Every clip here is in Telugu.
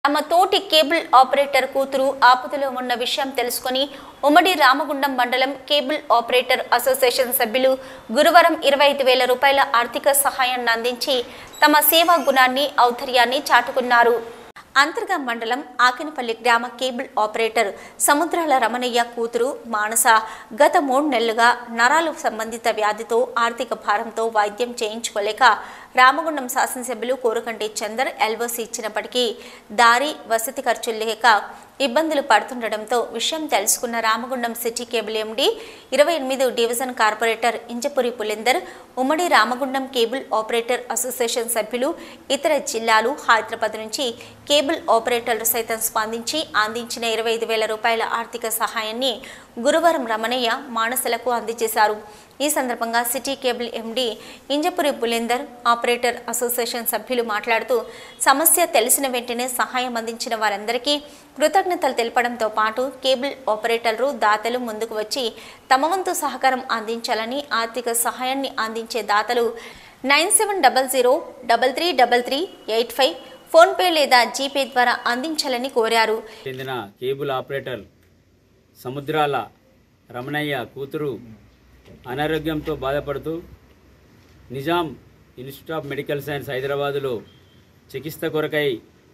తమ తోటి కేబుల్ ఆపరేటర్ కూతురు ఆపదలో ఉన్న విషయం తెలుసుకొని ఉమ్మడి రామగుండం మండలం కేబుల్ ఆపరేటర్ అసోసియేషన్ సభ్యులు గురువారం ఇరవై ఐదు వేల రూపాయల ఆర్థిక సహాయాన్ని అందించి తమ సేవా గుణాన్ని ఔద్ధర్యాన్ని చాటుకున్నారు అంతర్గా మండలం ఆకినపల్లి గ్రామ కేబుల్ ఆపరేటర్ సముద్రాల రమణయ్య కూతురు మానస గత మూడు నెలలుగా నరాలు సంబంధిత వ్యాధితో ఆర్థిక భారంతో వైద్యం చేయించుకోలేక రామగుండం శాసనసభ్యులు కోరకంటి చందర్ ఎల్ఓసి ఇచ్చినప్పటికీ దారి వసతి ఖర్చులు లేక ఇబ్బందులు పడుతుండటంతో విషయం తెలుసుకున్న రామగుండం సిటీ కేబుల్ ఎండి ఇరవై ఎనిమిది డివిజన్ కార్పొరేటర్ ఇంజపురి పులిందర్ ఉమ్మడి రామగుండం కేబుల్ ఆపరేటర్ అసోసియేషన్ సభ్యులు ఇతర జిల్లాలు హైదరాబాద్ నుంచి కేబుల్ ఆపరేటర్లు సైతం స్పందించి అందించిన ఇరవై ఐదు వేల రూపాయల ఆర్థిక సహాయాన్ని గురువారం రమణయ్య మానసలకు అందజేశారు ఈ సందర్భంగా city cable MD Injapuri Bulender operator association సభ్యులు మాట్లాడుతూ సమస్య తెలిసిన వెంటనే సహాయం అందించిన వారందరికీ కృతజ్ఞతలు తెలపడంతో పాటు కేబుల్ ఆపరేటర్లు దాతలు ముందుకు వచ్చి తమ వంతు సహకారం అందించాలని ఆర్థిక సహాయాన్ని అందించే దాతలు nine seven double zero double three double three eight five PhonePe లేదా జీపే ద్వారా అందించాలని కోరారు చెందిన కేబుల్ ఆపరేటర్ సముద్రాల రమణయ్య కూతురు అనారోగ్యంతో బాధపడుతూ Nizam institute of medical science హైదరాబాదులో చికిత్స కొరకై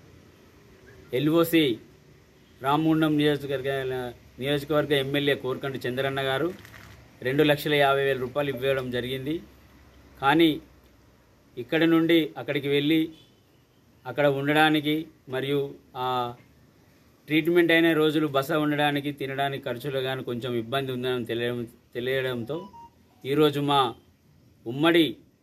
ఎల్ఓసి రామగుండం నియోజకవర్గ నియోజకవర్గ ఎమ్మెల్యే కోరకంటి చంద్రన్న గారు రెండు లక్షల యాభై వేల రూపాయలు ఇవ్వడం జరిగింది కానీ ఇక్కడి నుండి అక్కడికి వెళ్ళి అక్కడ ఉండడానికి మరియు ఆ ట్రీట్మెంట్ అయిన రోజులు బస ఉండడానికి తినడానికి ఖర్చులు కానీ కొంచెం ఇబ్బంది ఉందని తెలియడం తెలియడంతో ఈరోజు మా ఉమ్మడి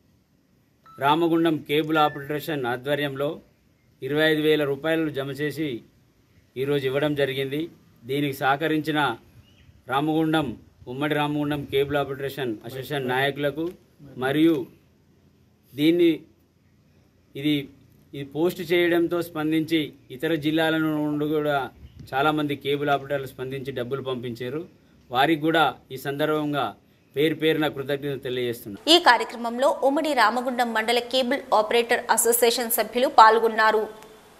రామగుండం కేబుల్ ఆపరేషన్ ఆధ్వర్యంలో ఇరవై ఐదు వేల రూపాయలు జమ చేసి ఈరోజు ఇవ్వడం జరిగింది దీనికి సహకరించిన రామగుండం ఉమ్మడి రామగుండం కేబుల్ ఆపరేషన్ అసోసియేషన్ నాయకులకు మరియు దీన్ని ఇది ఇది పోస్ట్ చేయడంతో స్పందించి ఇతర జిల్లాల నుండి కూడా చాలామంది కేబుల్ ఆపరేటర్లు స్పందించి డబ్బులు పంపించారు వారికి కూడా ఈ సందర్భంగా పేరు పేరున కృతజ్ఞతలు తెలియజేస్తున్నాను ఈ కార్యక్రమంలో ఉమ్మడి రామగుండం మండల కేబుల్ ఆపరేటర్ అసోసియేషన్ సభ్యులు పాల్గొన్నారు